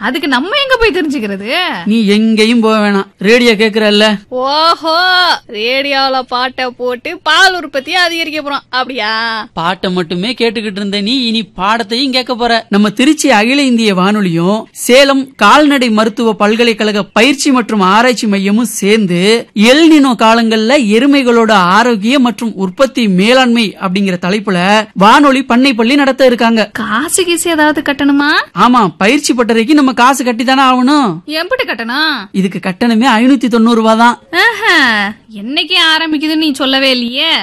அதுக்கு நம்ம எங்க போய் தெரிஞ்சுக்கிறது நீ எங்கேயும் போக வேணாம் ரேடியோ கேக்குறல்ல ஓஹோ ரேடியோல பாட்டை போட்டு பால் உற்பத்தியை அதிகரிக்க போறோம் அப்படியா பாட்டை மட்டுமே கேட்டுக்கிட்டு இருந்த நீ இனி பாடத்தையும் கேட்க போற நம்ம திருச்சி அகில இந்திய வானொலியும் சேலம் கால்நடை மருத்துவ பல்கலைக்கழக பயிற்சி மற்றும் ஆராய்ச்சி மையமும் சேர்ந்து எல்னினோ காலங்கள்ல எருமைகளோட ஆரோக்கியம் மற்றும் உற்பத்தி மேலாண்மை அப்படிங்கிற தலைப்புல வானொலி பண்ணை பள்ளி நடத்த இருக்காங்க காசு கீசு ஏதாவது கட்டணுமா ஆமா பயிற்சி பட்டறைக்கு நம்ம காசு கட்டி தானே ஆகணும் எப்படி கட்டணும் இதுக்கு கட்டணமே ஐநூத்தி தொண்ணூறு ரூபா தான் ஆஹா, என்னைக்கு ஆரம்பிக்குதுன்னு நீ சொல்லவே இல்லையே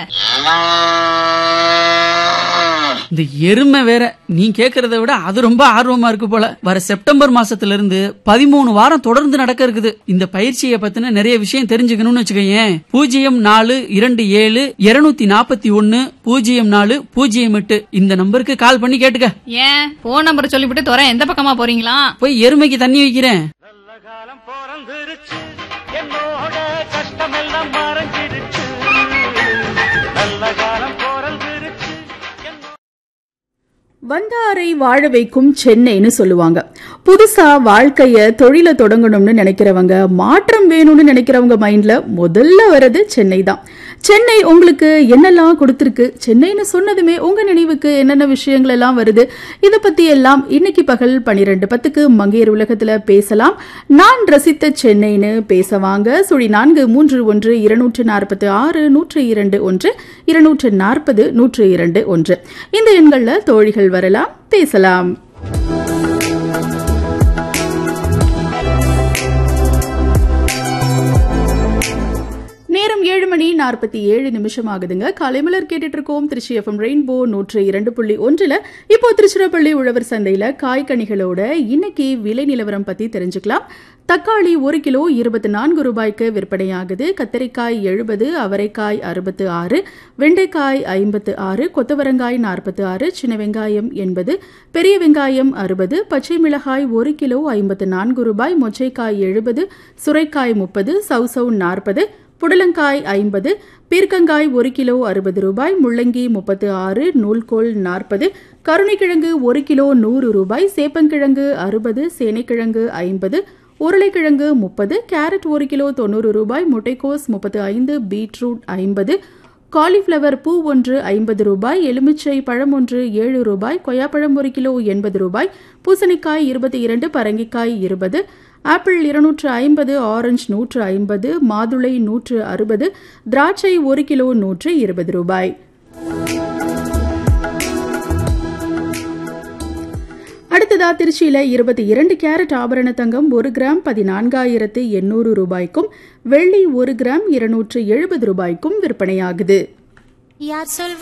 இந்த எருமை வேற நீ கேக்குறத விட அது ரொம்ப ஆர்வமா இருக்கு போல வர செப்டம்பர் மாசத்துல இருந்து பதிமூணு வாரம் தொடர்ந்து நடக்க இருக்குது இந்த பயிற்சியை பத்தின நிறைய விஷயம் தெரிஞ்சுக்கணும்னு வச்சுக்கோயேன் பூஜ்ஜியம் நாலு இரண்டு ஏழு இருநூத்தி நாற்பத்தி ஒன்னு பூஜ்ஜியம் நாலு பூஜ்ஜியம் எட்டு இந்த நம்பருக்கு கால் பண்ணி கேட்டுக்க ஏன் போன் நம்பர் சொல்லிவிட்டு துறை எந்த பக்கமா போறீங்களா போய் எருமைக்கு தண்ணி வைக்கிறேன் நல்ல காலம் பிறந்துருச்சு என்னோட கஷ்டமெல்லாம் மறைஞ்சிருச்சு நல்ல காலம் பிறந்துருச்சு என்னோட வந்தாரை வாழ வைக்கும் சென்னைன்னு சொல்லுவாங்க புதுசா வாழ்க்கைய தொழில தொடங்கணும்னு நினைக்கிறவங்க மாற்றம் வேணும்னு நினைக்கிறவங்க மைண்ட்ல முதல்ல வர்றது சென்னை தான் சென்னை உங்களுக்கு என்னெல்லாம் கொடுத்துருக்கு சென்னைன்னு சொன்னதுமே உங்க நினைவுக்கு என்னென்ன விஷயங்கள் எல்லாம் வருது இதை பத்தி எல்லாம் இன்னைக்கு பகல் பனிரெண்டு பத்துக்கு மங்கையர் உலகத்துல பேசலாம் நான் ரசித்த சென்னைன்னு பேசவாங்க சுழி நான்கு மூன்று ஒன்று இருநூற்று நாற்பத்தி ஆறு நூற்று இரண்டு ஒன்று இருநூற்று நாற்பது நூற்று இரண்டு ஒன்று இந்த எண்கள்ல தோழிகள் வரலாம் பேசலாம் நேரம் ஏழு மணி நாற்பத்தி ஏழு நிமிஷம் ஆகுதுங்க காலைமலர் கேட்டுட்டு இருக்கோம் திருச்சி எஃப்எம் ரெயின்போ நூற்று இரண்டு புள்ளி ஒன்றுல இப்போ திருச்சிராப்பள்ளி உழவர் சந்தையில காய்கனிகளோட இன்னைக்கு விலை நிலவரம் பத்தி தெரிஞ்சுக்கலாம் தக்காளி ஒரு கிலோ இருபத்தி நான்கு ரூபாய்க்கு விற்பனையாகுது கத்தரிக்காய் எழுபது அவரைக்காய் அறுபத்து ஆறு வெண்டைக்காய் ஐம்பத்து ஆறு கொத்தவரங்காய் நாற்பத்தி ஆறு சின்ன வெங்காயம் எண்பது பெரிய வெங்காயம் அறுபது பச்சை மிளகாய் ஒரு கிலோ ஐம்பத்து நான்கு ரூபாய் மொச்சைக்காய் எழுபது சுரைக்காய் முப்பது சவுசவு நாற்பது புடலங்காய் ஐம்பது பீர்க்கங்காய் ஒரு கிலோ அறுபது ரூபாய் முள்ளங்கி முப்பத்து ஆறு நூல்கோல் நாற்பது கருணைக்கிழங்கு ஒரு கிலோ நூறு ரூபாய் சேப்பங்கிழங்கு அறுபது சேனைக்கிழங்கு ஐம்பது உருளைக்கிழங்கு முப்பது கேரட் ஒரு கிலோ தொண்ணூறு ரூபாய் முட்டைக்கோஸ் முப்பத்து ஐந்து பீட்ரூட் ஐம்பது காலிஃப்ளவர் பூ ஒன்று ஐம்பது ரூபாய் எலுமிச்சை பழம் ஒன்று ஏழு ரூபாய் கொய்யாப்பழம் ஒரு கிலோ எண்பது ரூபாய் பூசணிக்காய் இருபத்தி இரண்டு பரங்கிக்காய் இருபது ஆப்பிள் இருநூற்று ஐம்பது ஆரஞ்சு நூற்று ஐம்பது மாதுளை நூற்று அறுபது திராட்சை ஒரு கிலோ நூற்று இருபது ரூபாய் அடுத்ததா திருச்சியில இருபத்தி இரண்டு கேரட் ஆபரண தங்கம் ஒரு கிராம் பதினான்காயிரத்து எண்ணூறு ரூபாய்க்கும் வெள்ளி ஒரு கிராம் இருநூற்று எழுபது ரூபாய்க்கும் விற்பனையாகுது யார் சொல்